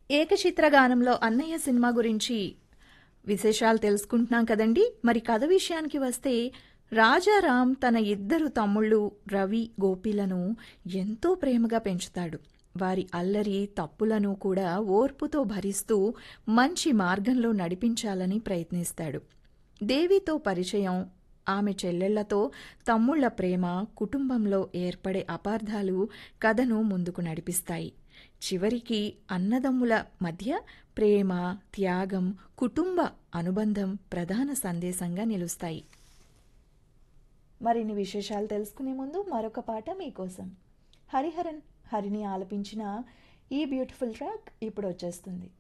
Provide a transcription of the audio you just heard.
ఏకచిత్రగానంలో అన్నయ్య సినిమా గురించి విశేషాలు తెలుసుకుంటున్నాం కదండి మరి కథ విషయానికి వస్తే రాజారాం తన ఇద్దరు తమ్ముళ్ళు రవి గోపిలను ఎంతో ప్రేమగా పెంచుతాడు వారి అల్లరి తప్పులను కూడా ఓర్పుతో భరిస్తూ మంచి మార్గంలో నడిపించాలని ప్రయత్నిస్తాడు దేవితో పరిచయం ఆమె చెల్లెళ్లతో తమ్ముళ్ల ప్రేమ కుటుంబంలో ఏర్పడే అపార్థాలు కథను ముందుకు నడిపిస్తాయి చివరికి అన్నదమ్ముల మధ్య ప్రేమ త్యాగం కుటుంబ అనుబంధం ప్రధాన సందేశంగా నిలుస్తాయి మరిన్ని విశేషాలు తెలుసుకునే ముందు మరొక పాట మీకోసం హరిహరన్ హరిని ఆలపించిన ఈ బ్యూటిఫుల్ ట్రాక్ ఇప్పుడు వచ్చేస్తుంది